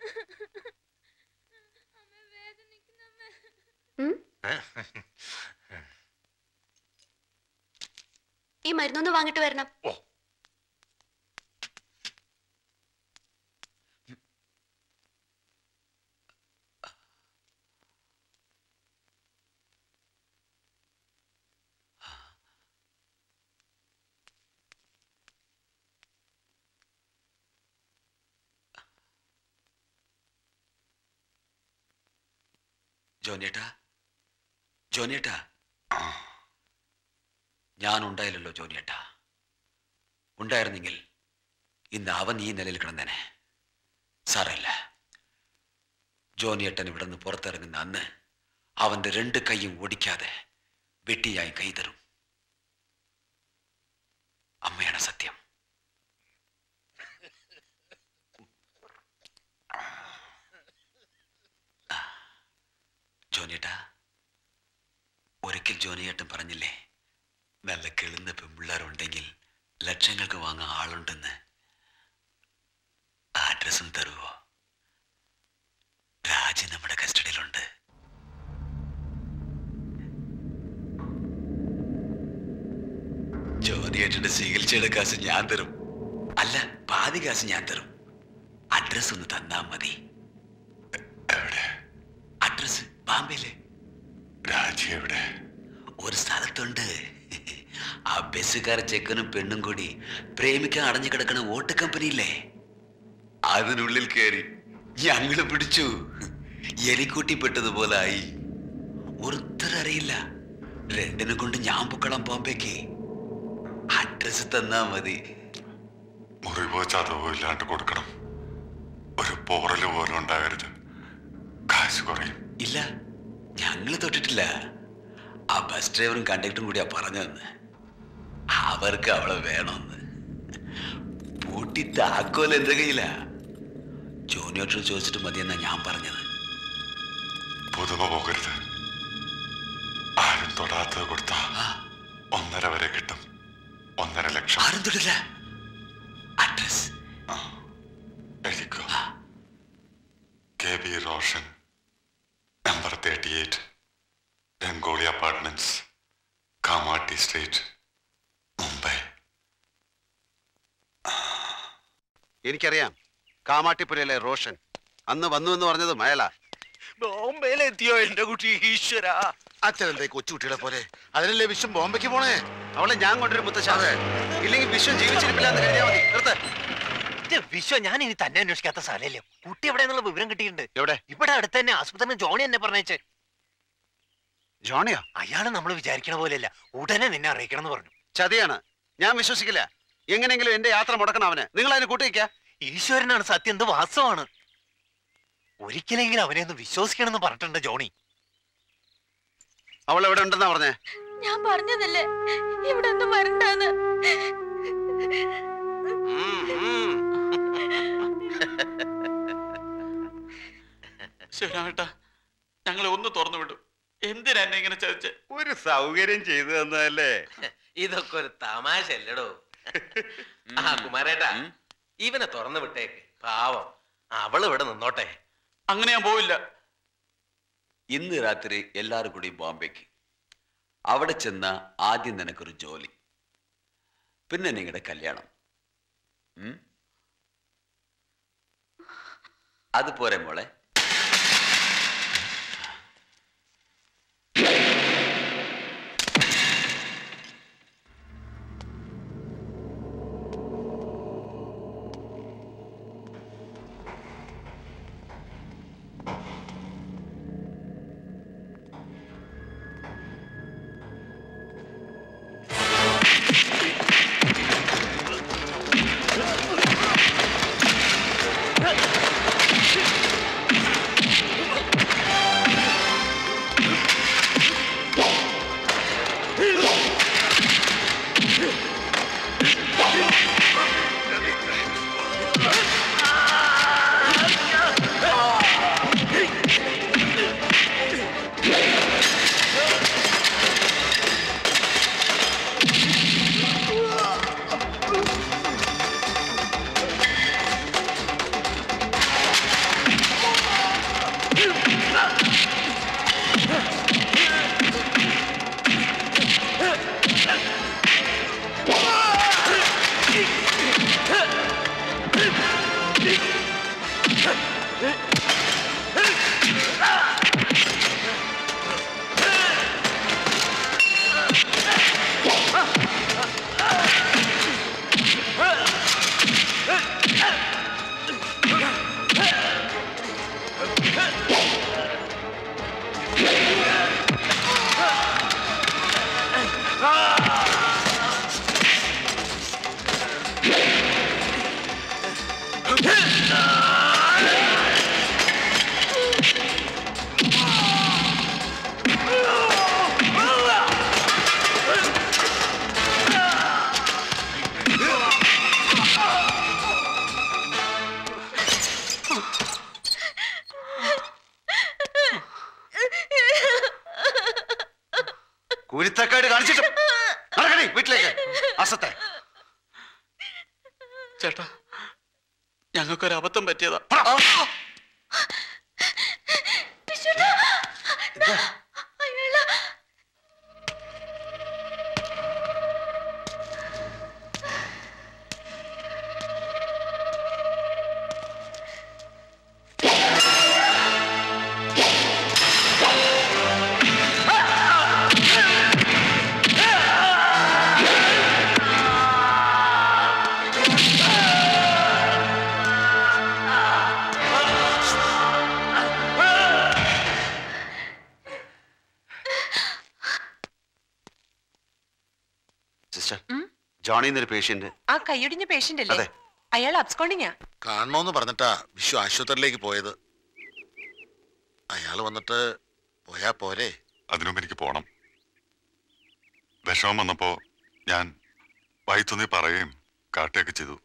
ഈ മരുന്നൊന്ന് വാങ്ങിട്ട് വരണം ജോനിയേട്ടാ ജോനിയേട്ടാ ഞാൻ ഉണ്ടായില്ലല്ലോ ജോനിയേട്ടാ ഉണ്ടായിരുന്നെങ്കിൽ ഇന്ന് അവൻ ഈ നിലയിൽ കിടന്നേനെ സാരല്ല ജോനിയേട്ടൻ ഇവിടെ നിന്ന് പുറത്തിറങ്ങുന്ന അന്ന് അവന്റെ രണ്ട് കൈയും ഓടിക്കാതെ വെട്ടിയായി കൈ തരും അമ്മയാണ് സത്യം ജോനിയേട്ടാ ഒരിക്കൽ ജോനിയേട്ടൻ പറഞ്ഞില്ലേ നല്ല കിളുന്ന പെൺപിള്ളേരുണ്ടെങ്കിൽ ലക്ഷങ്ങൾക്ക് വാങ്ങാൻ ആളുണ്ടെന്ന് ആ അഡ്രസ്സും തരുവോ രാജി നമ്മുടെ കസ്റ്റഡിയിലുണ്ട് ജോനിയേട്ടന്റെ ചികിത്സയുടെ കാശ് ഞാൻ തരും അല്ല പാതി കാശ് ഞാൻ തരും അഡ്രസ് ഒന്ന് തന്നാ മതി അഡ്രസ് ബാംബെയിലെ രാജി എവിടെ ഒരു സ്ഥലത്തുണ്ട് ആ ബസ്സുകാര ചെക്കനും പെണ്ണും കൂടി പ്രേമിക്കാൻ അടഞ്ഞു കിടക്കണ വോട്ട് കമ്പനിയില്ലേ അതിനുള്ളിൽ കയറി ഞങ്ങള് പിടിച്ചു എലിക്കൂട്ടി പെട്ടതുപോലെ ആയി ഒരുത്തരറിയില്ല രണ്ടിനെ കൊണ്ട് ഞാൻ പൊക്കളം ബോംബേക്ക് അഡ്രസ് തന്നാ മതി മുറിവോ ചതവോ ഇല്ലാണ്ട് കൊടുക്കണം ഒരു പോറല് പോലും ഉണ്ടാകരുത് കാശ് കുറയും ഇല്ല ഞങ്ങൾ തൊട്ടിട്ടില്ല ആ ബസ് ഡ്രൈവറും കണ്ടക്ടറും കൂടിയാ പറഞ്ഞതെന്ന് അവർക്ക് അവളെ വേണമെന്ന് പൂട്ടി താക്കോൽ എന്റെ കയ്യില ജോനിയോട്ടോട് ചോദിച്ചിട്ട് മതിയെന്നാ ഞാൻ പറഞ്ഞത് പുതുമ പോകരുത് ആരും തൊടാത്തത് കൊടുത്താ ഒന്നര വരെ കിട്ടും ഒന്നര ലക്ഷം ആരും തൊടില്ല അഡ്രസ് എഴുതിക്കോ K B Roshan number thirty eight Rangoli apartments Kamathi street Mumbai എനിക്കറിയാം കാമാട്ടിപ്പുരയിലെ റോഷൻ അന്ന് വന്നു എന്ന് പറഞ്ഞത് മയല ബോംബെയിലെത്തിയോ എന്റെ കുട്ടി ഈശ്വര അച്ഛനെന്തേ കൊച്ചുകുട്ടികളെ പോലെ അതിനല്ലേ വിശ്വം ബോംബെക്ക് പോണേ അവളെ ഞാൻ കൊണ്ടുവരും മുത്തശ്ശാതെ ഇല്ലെങ്കിൽ വിശ്വം ജീവിച്ചിരിപ്പില്ലാന്ന് കരുതിയാ മതി നിർത്ത് ഇത് വിശ്വ ഞാൻ ഇനി തന്നെ അന്വേഷിക്കാത്ത സ്ഥലമല്ലേ കുട്ടി എവിടെയെന്നുള്ള വിവരം കിട്ടിയിട്ടുണ്ട് എവിടെ ഇവിടെ അടുത്ത് തന്നെ ആസ്പത്രിയിൽ ജോണി എന്നെ പറഞ്ഞേച്ച് ജോണിയോ അയാള് നമ്മൾ വിചാരിക്കണ പോലെയല്ല ഉടനെ നിന്നെ അറിയിക്കണം എന്ന് പറഞ്ഞു ചതിയാണ് ഞാൻ വിശ്വസിക്കില്ല എങ്ങനെയെങ്കിലും എന്റെ യാത്ര മുടക്കണം അവന് നിങ്ങൾ അതിന് കൂട്ടിവെക്ക ഈശ്വരനാണ് സത്യം എന്ത് വാസ്തവാണ് ഒരിക്കലെങ്കിലും അവനെ ഒന്ന് വിശ്വസിക്കണമെന്ന് പറഞ്ഞിട്ടുണ്ട് ജോണി അവൾ എവിടെ ഉണ്ടെന്നാ പറഞ്ഞേ ഞാൻ പറഞ്ഞതല്ലേ ഇവിടെ ഒന്നും വരണ്ടെന്ന് ശിവരാമേട്ട ഞങ്ങളെ ഒന്ന് തുറന്നു വിടും എന്തിനാ എന്നെ ഇങ്ങനെ ചതിച്ച് ഒരു സൗകര്യം ചെയ്തു തന്നതല്ലേ ഇതൊക്കെ ഒരു തമാശ അല്ലടോ ആ കുമാരേട്ടാ ഇവനെ തുറന്നു വിട്ടേക്ക് പാവം അവള് ഇവിടെ നിന്നോട്ടെ അങ്ങനെ ഞാൻ പോവില്ല ഇന്ന് രാത്രി എല്ലാവരും കൂടി ബോംബെക്ക് അവിടെ ചെന്ന ആദ്യം നിനക്കൊരു ജോലി പിന്നെ നിങ്ങളുടെ കല്യാണം ഉം? അതുപോരെ മോളെ ആ അസത്തെ ചേട്ടാ ഞങ്ങൾക്കൊരു അബദ്ധം പറ്റിയതാ വിശ്വട്ടാ. അയാള് സിസ്റ്റർ ജോണി എന്നൊരു പേഷ്യന്റ് ആ കൈയൊടിഞ്ഞ പേഷ്യന്റ് അല്ലേ അതെ. അയാൾ അബ്സ്കോണ്ടിങ്ങാ കാണണോന്ന് പറഞ്ഞിട്ടാ വിശ്വ ആശുപത്രിയിലേക്ക് പോയത് അയാൾ വന്നിട്ട് പോയാ പോരെ അതിനുമുമ്പ് എനിക്ക് പോണം വിഷമം വന്നപ്പോ ഞാൻ വായിത്തൊന്നി പറയുകയും കാട്ടുകയൊക്കെ ചെയ്തു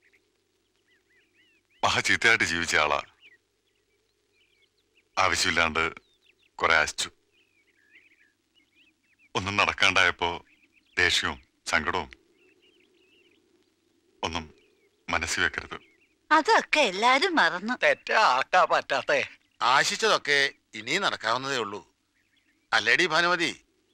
മഹാ ചീത്തയായിട്ട് ജീവിച്ച ആളാ ആവശ്യമില്ലാണ്ട് കുറെ ആശിച്ചു ഒന്നും നടക്കാണ്ടായപ്പോ ദേഷ്യവും സങ്കടവും ഒന്നും മനസ്സിൽ വെക്കരുത് അതൊക്കെ എല്ലാരും മറന്നു തെറ്റ ആർക്കാ പറ്റാത്തേ ആശിച്ചതൊക്കെ ഇനിയും നടക്കാവുന്നതേ ഉള്ളൂ അല്ലേടി ഭാനുമതി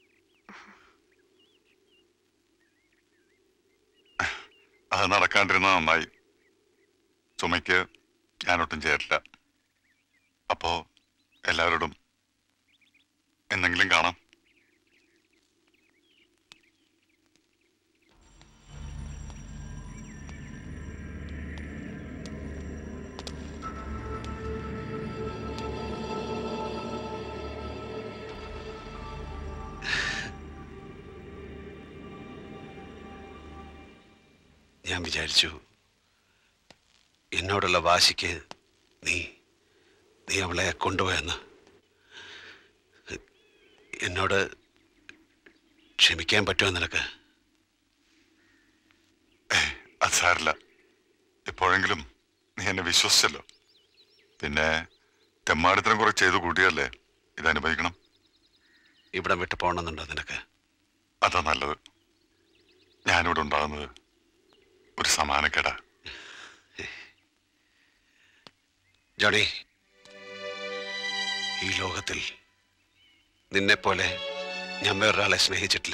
അത് നടക്കാണ്ടിരുന്നത് നന്നായി ചുമയ്ക്ക് ഞാനൊട്ടും ചേരില്ല അപ്പോ എല്ലാവരോടും എന്നെങ്കിലും കാണാം ഞാൻ വിചാരിച്ചു എന്നോടുള്ള വാശിക്ക് നീ നീ അവളെ കൊണ്ടുപോയെന്ന് എന്നോട് ക്ഷമിക്കാൻ പറ്റുമോ നിനക്ക് അത് സാരില്ല എപ്പോഴെങ്കിലും നീ എന്നെ വിശ്വസിച്ചല്ലോ പിന്നെ തെമ്മാടിത്തരം കുറെ ചെയ്തു കൂട്ടിയല്ലേ ഇത് അനുഭവിക്കണം ഇവിടം വിട്ട് പോകണമെന്നുണ്ടോ നിനക്ക് അതാ നല്ലത് ഞാനിവിടെ ഉണ്ടാകുന്നത് ഒരു സമാനക്കേടാ ജോണി ഈ ലോകത്തിൽ നിന്നെപ്പോലെ ഞാൻ വേറൊരാളെ സ്നേഹിച്ചിട്ടില്ല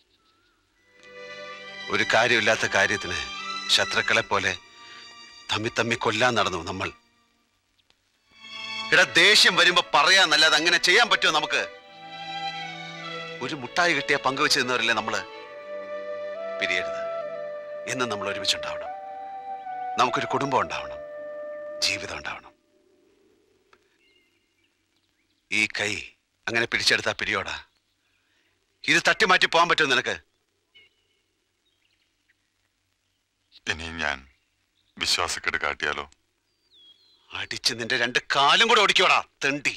ഒരു കാര്യമില്ലാത്ത കാര്യത്തിന് ശത്രുക്കളെ പോലെ തമ്മി തമ്മി കൊല്ലാൻ നടന്നു നമ്മൾ ഇട ദേഷ്യം വരുമ്പോ പറയാന്നല്ലാതെ അങ്ങനെ ചെയ്യാൻ പറ്റുമോ നമുക്ക് ഒരു മുട്ടായി കിട്ടിയ പങ്കുവെച്ച് നിന്നവരല്ലേ നമ്മള് പിരിയരുത് എന്നും നമ്മൾ ഒരുമിച്ചുണ്ടാവണം നമുക്കൊരു കുടുംബം ഉണ്ടാവണം ജീവിതം ഉണ്ടാവണം ഈ കൈ അങ്ങനെ പിടിച്ചെടുത്താ പിരിയോടാ ഇത് തട്ടിമാറ്റി പോകാൻ പറ്റുമോ നിനക്ക് ഇനിയും ഞാൻ വിശ്വാസക്കേട് കാട്ടിയാലോ അടിച്ച് നിന്റെ രണ്ട് കാലും കൂടെ ഓടിക്കോടാ തെണ്ടി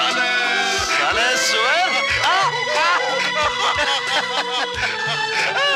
സാലേ, സാലേ, സുവർ.